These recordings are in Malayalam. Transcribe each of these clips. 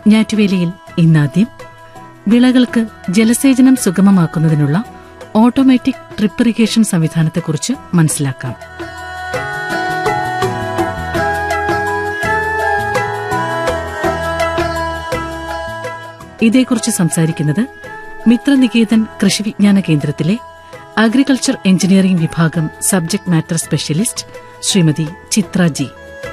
ഞാറ്റുവേലിയിൽ ഇന്നാദ്യം വിളകൾക്ക് ജലസേചനം സുഗമമാക്കുന്നതിനുള്ള ഓട്ടോമാറ്റിക് ഡ്രിപ്പ് ഇറിഗേഷൻ സംവിധാനത്തെക്കുറിച്ച് മനസ്സിലാക്കാം ഇതേക്കുറിച്ച് സംസാരിക്കുന്നത് മിത്രനികേതൻ കൃഷിവിജ്ഞാന കേന്ദ്രത്തിലെ അഗ്രികൾച്ചർ എഞ്ചിനീയറിംഗ് വിഭാഗം subject matter specialist Shrimati Chitra G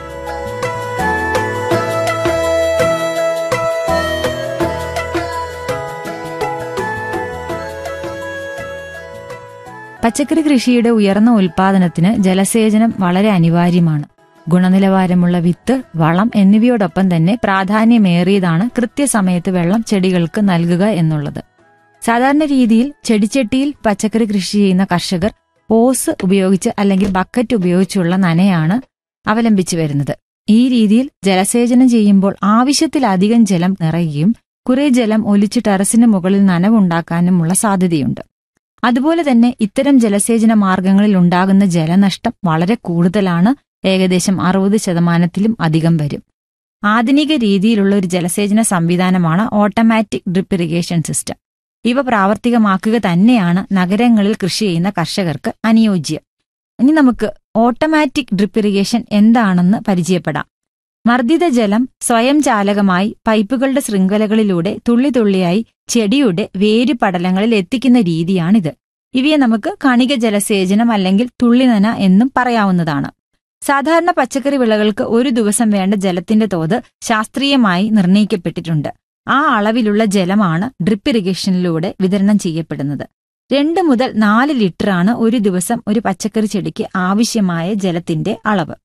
പച്ചക്കറി കൃഷിയുടെ ഉയർന്ന ഉൽപാദനത്തിന് ജലസേചനം വളരെ അനിവാര്യമാണ് ഗുണനിലവാരമുള്ള വിത്ത് വളം എന്നിവയോടൊപ്പം തന്നെ പ്രാധാന്യമേറിയതാണ് കൃത്യസമയത്ത് വെള്ളം ചെടികൾക്ക് നൽകുക എന്നുള്ളത് സാധാരണ രീതിയിൽ ചെടിച്ചട്ടിയിൽ പച്ചക്കറി കൃഷി ചെയ്യുന്ന കർഷകർ ഓസ് ഉപയോഗിച്ച് അല്ലെങ്കിൽ ബക്കറ്റ് ഉപയോഗിച്ചുള്ള നനയാണ് അവലംബിച്ചു വരുന്നത് ഈ രീതിയിൽ ജലസേചനം ചെയ്യുമ്പോൾ ആവശ്യത്തിലധികം ജലം നിറയുകയും കുറെ ജലം ഒലിച്ച് ടെറസിന് മുകളിൽ നനവുണ്ടാക്കാനുമുള്ള സാധ്യതയുണ്ട് അതുപോലെ തന്നെ ഇത്തരം ജലസേചന മാർഗങ്ങളിൽ ഉണ്ടാകുന്ന ജലനഷ്ടം വളരെ കൂടുതലാണ് ഏകദേശം അറുപത് ശതമാനത്തിലും അധികം വരും ആധുനിക രീതിയിലുള്ള ഒരു ജലസേചന സംവിധാനമാണ് ഓട്ടോമാറ്റിക് ഡ്രിപ്പ് ഇറിഗേഷൻ സിസ്റ്റം ഇവ പ്രാവർത്തികമാക്കുക തന്നെയാണ് നഗരങ്ങളിൽ കൃഷി ചെയ്യുന്ന കർഷകർക്ക് അനുയോജ്യം ഇനി നമുക്ക് ഓട്ടോമാറ്റിക് ഡ്രിപ്പ് ഇറിഗേഷൻ എന്താണെന്ന് പരിചയപ്പെടാം മർദ്ദിത ജലം സ്വയം ചാലകമായി പൈപ്പുകളുടെ ശൃംഖലകളിലൂടെ തുള്ളി തുള്ളിയായി ചെടിയുടെ വേരുപടലങ്ങളിൽ എത്തിക്കുന്ന രീതിയാണിത് ഇവയെ നമുക്ക് കണിക ജലസേചനം അല്ലെങ്കിൽ തുള്ളിനന എന്നും പറയാവുന്നതാണ് സാധാരണ പച്ചക്കറി വിളകൾക്ക് ഒരു ദിവസം വേണ്ട ജലത്തിന്റെ തോത് ശാസ്ത്രീയമായി നിർണയിക്കപ്പെട്ടിട്ടുണ്ട് ആ അളവിലുള്ള ജലമാണ് ഡ്രിപ്പ് ഇറിഗേഷനിലൂടെ വിതരണം ചെയ്യപ്പെടുന്നത് രണ്ട് മുതൽ നാല് ലിറ്ററാണ് ഒരു ദിവസം ഒരു പച്ചക്കറി ചെടിക്ക് ആവശ്യമായ ജലത്തിന്റെ അളവ്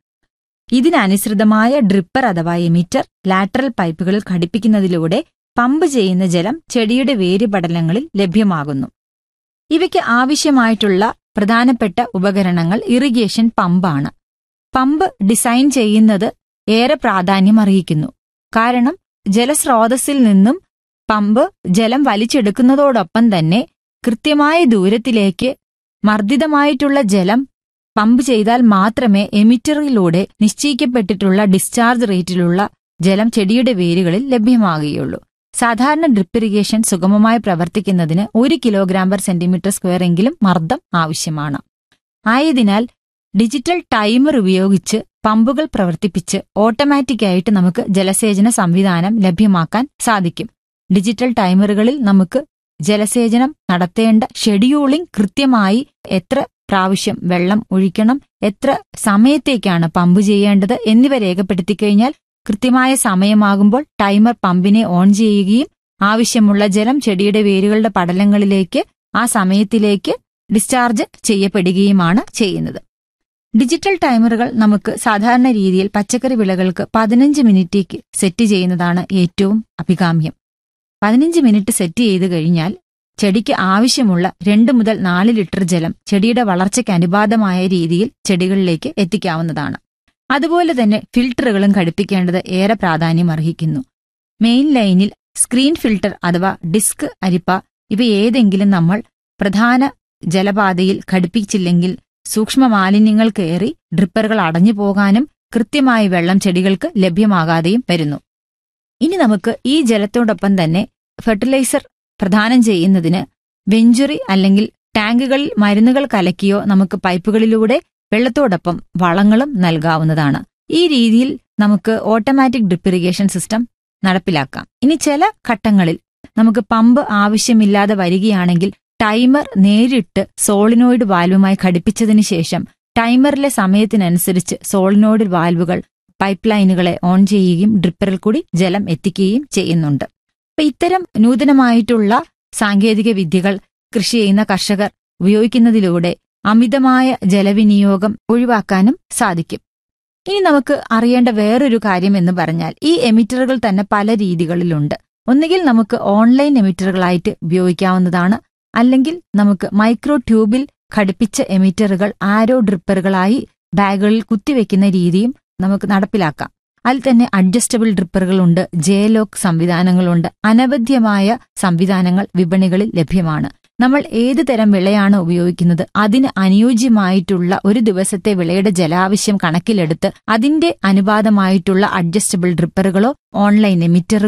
ഇതിനനുസൃതമായ ഡ്രിപ്പർ അഥവാ എമിറ്റർ ലാറ്ററൽ പൈപ്പുകളിൽ ഘടിപ്പിക്കുന്നതിലൂടെ പമ്പ് ചെയ്യുന്ന ജലം ചെടിയുടെ വേരുപടലങ്ങളിൽ ലഭ്യമാകുന്നു ഇവയ്ക്ക് ആവശ്യമായിട്ടുള്ള പ്രധാനപ്പെട്ട ഉപകരണങ്ങൾ ഇറിഗേഷൻ പമ്പാണ് പമ്പ് ഡിസൈൻ ചെയ്യുന്നത് ഏറെ പ്രാധാന്യം അറിയിക്കുന്നു കാരണം ജലസ്രോതസ്സിൽ നിന്നും പമ്പ് ജലം വലിച്ചെടുക്കുന്നതോടൊപ്പം തന്നെ കൃത്യമായ ദൂരത്തിലേക്ക് മർദ്ദിതമായിട്ടുള്ള ജലം പമ്പ് ചെയ്താൽ മാത്രമേ എമിറ്ററിലൂടെ നിശ്ചയിക്കപ്പെട്ടിട്ടുള്ള ഡിസ്ചാർജ് റേറ്റിലുള്ള ജലം ചെടിയുടെ വേരുകളിൽ ലഭ്യമാകുകയുള്ളൂ സാധാരണ ഡ്രിപ്പ് ഇറിഗേഷൻ സുഗമമായി പ്രവർത്തിക്കുന്നതിന് ഒരു കിലോഗ്രാം പെർ സെന്റിമീറ്റർ സ്ക്വയർ എങ്കിലും മർദ്ദം ആവശ്യമാണ് ആയതിനാൽ ഡിജിറ്റൽ ടൈമർ ഉപയോഗിച്ച് പമ്പുകൾ പ്രവർത്തിപ്പിച്ച് ഓട്ടോമാറ്റിക്കായിട്ട് നമുക്ക് ജലസേചന സംവിധാനം ലഭ്യമാക്കാൻ സാധിക്കും ഡിജിറ്റൽ ടൈമറുകളിൽ നമുക്ക് ജലസേചനം നടത്തേണ്ട ഷെഡ്യൂളിംഗ് കൃത്യമായി എത്ര പ്രാവശ്യം വെള്ളം ഒഴിക്കണം എത്ര സമയത്തേക്കാണ് പമ്പ് ചെയ്യേണ്ടത് എന്നിവ രേഖപ്പെടുത്തി കഴിഞ്ഞാൽ കൃത്യമായ സമയമാകുമ്പോൾ ടൈമർ പമ്പിനെ ഓൺ ചെയ്യുകയും ആവശ്യമുള്ള ജലം ചെടിയുടെ വേരുകളുടെ പടലങ്ങളിലേക്ക് ആ സമയത്തിലേക്ക് ഡിസ്ചാർജ് ചെയ്യപ്പെടുകയുമാണ് ചെയ്യുന്നത് ഡിജിറ്റൽ ടൈമറുകൾ നമുക്ക് സാധാരണ രീതിയിൽ പച്ചക്കറി വിളകൾക്ക് പതിനഞ്ച് മിനിറ്റേക്ക് സെറ്റ് ചെയ്യുന്നതാണ് ഏറ്റവും അഭികാമ്യം പതിനഞ്ച് മിനിറ്റ് സെറ്റ് ചെയ്ത് കഴിഞ്ഞാൽ ചെടിക്ക് ആവശ്യമുള്ള രണ്ട് മുതൽ നാല് ലിറ്റർ ജലം ചെടിയുടെ വളർച്ചയ്ക്ക് അനുപാതമായ രീതിയിൽ ചെടികളിലേക്ക് എത്തിക്കാവുന്നതാണ് അതുപോലെ തന്നെ ഫിൽട്ടറുകളും ഘടിപ്പിക്കേണ്ടത് ഏറെ പ്രാധാന്യം അർഹിക്കുന്നു മെയിൻ ലൈനിൽ സ്ക്രീൻ ഫിൽട്ടർ അഥവാ ഡിസ്ക് അരിപ്പ ഇവ ഏതെങ്കിലും നമ്മൾ പ്രധാന ജലപാതയിൽ ഘടിപ്പിച്ചില്ലെങ്കിൽ സൂക്ഷ്മ മാലിന്യങ്ങൾ കയറി ഡ്രിപ്പറുകൾ അടഞ്ഞു പോകാനും കൃത്യമായി വെള്ളം ചെടികൾക്ക് ലഭ്യമാകാതെയും വരുന്നു ഇനി നമുക്ക് ഈ ജലത്തോടൊപ്പം തന്നെ ഫെർട്ടിലൈസർ പ്രദാനം ചെയ്യുന്നതിന് വെഞ്ചുറി അല്ലെങ്കിൽ ടാങ്കുകളിൽ മരുന്നുകൾ കലക്കിയോ നമുക്ക് പൈപ്പുകളിലൂടെ വെള്ളത്തോടൊപ്പം വളങ്ങളും നൽകാവുന്നതാണ് ഈ രീതിയിൽ നമുക്ക് ഓട്ടോമാറ്റിക് ഡ്രിപ്പ് ഇറിഗേഷൻ സിസ്റ്റം നടപ്പിലാക്കാം ഇനി ചില ഘട്ടങ്ങളിൽ നമുക്ക് പമ്പ് ആവശ്യമില്ലാതെ വരികയാണെങ്കിൽ ടൈമർ നേരിട്ട് സോളിനോയിഡ് വാൽവുമായി ഘടിപ്പിച്ചതിനു ശേഷം ടൈമറിലെ സമയത്തിനനുസരിച്ച് സോളിനോയിഡ് വാൽവുകൾ പൈപ്പ് ലൈനുകളെ ഓൺ ചെയ്യുകയും ഡ്രിപ്പറിൽ കൂടി ജലം എത്തിക്കുകയും ചെയ്യുന്നുണ്ട് അപ്പൊ ഇത്തരം നൂതനമായിട്ടുള്ള സാങ്കേതിക വിദ്യകൾ കൃഷി ചെയ്യുന്ന കർഷകർ ഉപയോഗിക്കുന്നതിലൂടെ അമിതമായ ജലവിനിയോഗം ഒഴിവാക്കാനും സാധിക്കും ഇനി നമുക്ക് അറിയേണ്ട വേറൊരു കാര്യം എന്ന് പറഞ്ഞാൽ ഈ എമിറ്ററുകൾ തന്നെ പല രീതികളിലുണ്ട് ഒന്നുകിൽ നമുക്ക് ഓൺലൈൻ എമിറ്ററുകളായിട്ട് ഉപയോഗിക്കാവുന്നതാണ് അല്ലെങ്കിൽ നമുക്ക് മൈക്രോ ട്യൂബിൽ ഘടിപ്പിച്ച എമിറ്ററുകൾ ആരോ ഡ്രിപ്പറുകളായി ബാഗുകളിൽ കുത്തിവെക്കുന്ന രീതിയും നമുക്ക് നടപ്പിലാക്കാം അതിൽ തന്നെ അഡ്ജസ്റ്റബിൾ ഡ്രിപ്പറുകളുണ്ട് ജേലോക്ക് സംവിധാനങ്ങളുണ്ട് അനവധ്യമായ സംവിധാനങ്ങൾ വിപണികളിൽ ലഭ്യമാണ് നമ്മൾ ഏത് തരം വിളയാണ് ഉപയോഗിക്കുന്നത് അതിന് അനുയോജ്യമായിട്ടുള്ള ഒരു ദിവസത്തെ വിളയുടെ ജലാവശ്യം കണക്കിലെടുത്ത് അതിന്റെ അനുപാതമായിട്ടുള്ള അഡ്ജസ്റ്റബിൾ ഡ്രിപ്പറുകളോ ഓൺലൈൻ എമിറ്ററുകളോ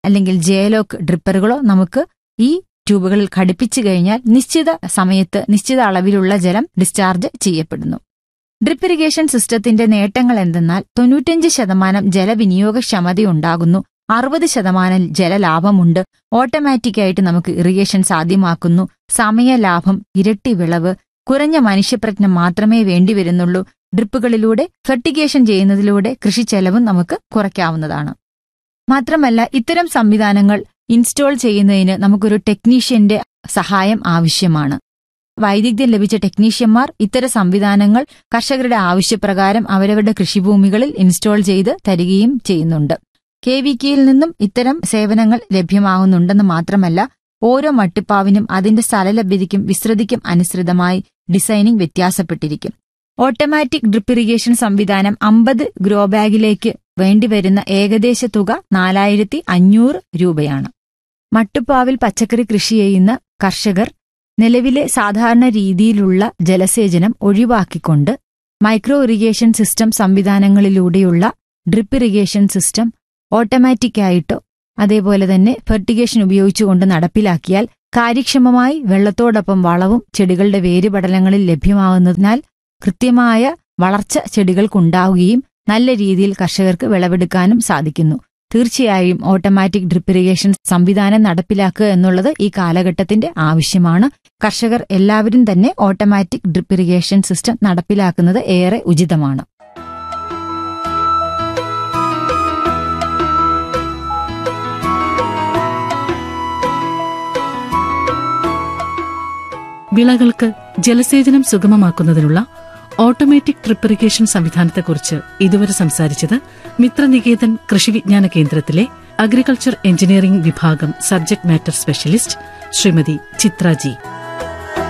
അല്ലെങ്കിൽ ജേലോക്ക് ഡ്രിപ്പറുകളോ നമുക്ക് ഈ ട്യൂബുകളിൽ ഘടിപ്പിച്ചു കഴിഞ്ഞാൽ നിശ്ചിത സമയത്ത് നിശ്ചിത അളവിലുള്ള ജലം ഡിസ്ചാർജ് ചെയ്യപ്പെടുന്നു ഡ്രിപ്പ് ഇറിഗേഷൻ സിസ്റ്റത്തിന്റെ നേട്ടങ്ങൾ എന്തെന്നാൽ തൊണ്ണൂറ്റഞ്ച് ശതമാനം ജലവിനിയോഗക്ഷമതയുണ്ടാകുന്നു അറുപത് ശതമാനം ജലലാഭമുണ്ട് ഓട്ടോമാറ്റിക്കായിട്ട് നമുക്ക് ഇറിഗേഷൻ സാധ്യമാക്കുന്നു സമയലാഭം ഇരട്ടി വിളവ് കുറഞ്ഞ മനുഷ്യപ്രജ്ഞ മാത്രമേ വേണ്ടിവരുന്നുള്ളൂ ഡ്രിപ്പുകളിലൂടെ ഫെർട്ടിഗേഷൻ ചെയ്യുന്നതിലൂടെ കൃഷി ചെലവും നമുക്ക് കുറയ്ക്കാവുന്നതാണ് മാത്രമല്ല ഇത്തരം സംവിധാനങ്ങൾ ഇൻസ്റ്റോൾ ചെയ്യുന്നതിന് നമുക്കൊരു ടെക്നീഷ്യന്റെ സഹായം ആവശ്യമാണ് വൈദഗ്ധ്യം ലഭിച്ച ടെക്നീഷ്യന്മാർ ഇത്തരം സംവിധാനങ്ങൾ കർഷകരുടെ ആവശ്യപ്രകാരം അവരവരുടെ കൃഷിഭൂമികളിൽ ഇൻസ്റ്റോൾ ചെയ്ത് തരികയും ചെയ്യുന്നുണ്ട് കെ വി കെയിൽ നിന്നും ഇത്തരം സേവനങ്ങൾ ലഭ്യമാകുന്നുണ്ടെന്ന് മാത്രമല്ല ഓരോ മട്ടിപ്പാവിനും അതിന്റെ സ്ഥലലഭ്യതയ്ക്കും വിസ്തൃതിക്കും അനുസൃതമായി ഡിസൈനിങ് വ്യത്യാസപ്പെട്ടിരിക്കും ഓട്ടോമാറ്റിക് ഡ്രിപ്പ് ഇറിഗേഷൻ സംവിധാനം അമ്പത് ഗ്രോ ബാഗിലേക്ക് വേണ്ടിവരുന്ന ഏകദേശ തുക നാലായിരത്തി അഞ്ഞൂറ് രൂപയാണ് മട്ടുപ്പാവിൽ പച്ചക്കറി കൃഷി ചെയ്യുന്ന കർഷകർ നിലവിലെ സാധാരണ രീതിയിലുള്ള ജലസേചനം ഒഴിവാക്കിക്കൊണ്ട് മൈക്രോ ഇറിഗേഷൻ സിസ്റ്റം സംവിധാനങ്ങളിലൂടെയുള്ള ഡ്രിപ്പ് ഇറിഗേഷൻ സിസ്റ്റം ഓട്ടോമാറ്റിക്കായിട്ടോ അതേപോലെ തന്നെ ഫെർട്ടിഗേഷൻ ഉപയോഗിച്ചുകൊണ്ട് നടപ്പിലാക്കിയാൽ കാര്യക്ഷമമായി വെള്ളത്തോടൊപ്പം വളവും ചെടികളുടെ വേരുപടലങ്ങളിൽ ലഭ്യമാകുന്നതിനാൽ കൃത്യമായ വളർച്ച ചെടികൾക്കുണ്ടാവുകയും നല്ല രീതിയിൽ കർഷകർക്ക് വിളവെടുക്കാനും സാധിക്കുന്നു തീർച്ചയായും ഓട്ടോമാറ്റിക് ഡ്രിപ്പ് ഇറിഗേഷൻ സംവിധാനം നടപ്പിലാക്കുക എന്നുള്ളത് ഈ കാലഘട്ടത്തിന്റെ ആവശ്യമാണ് കർഷകർ എല്ലാവരും തന്നെ ഓട്ടോമാറ്റിക് ഡ്രിപ്പ് ഇറിഗേഷൻ സിസ്റ്റം നടപ്പിലാക്കുന്നത് ഏറെ ഉചിതമാണ് വിളകൾക്ക് ജലസേചനം സുഗമമാക്കുന്നതിനുള്ള ഓട്ടോമാറ്റിക് ട്രിപ്പ് ഇറിഗേഷൻ സംവിധാനത്തെക്കുറിച്ച് ഇതുവരെ സംസാരിച്ചത് മിത്രനികേതൻ കൃഷിവിജ്ഞാന കേന്ദ്രത്തിലെ അഗ്രികൾച്ചർ എഞ്ചിനീയറിംഗ് വിഭാഗം subject matter specialist Shrimati Chitra G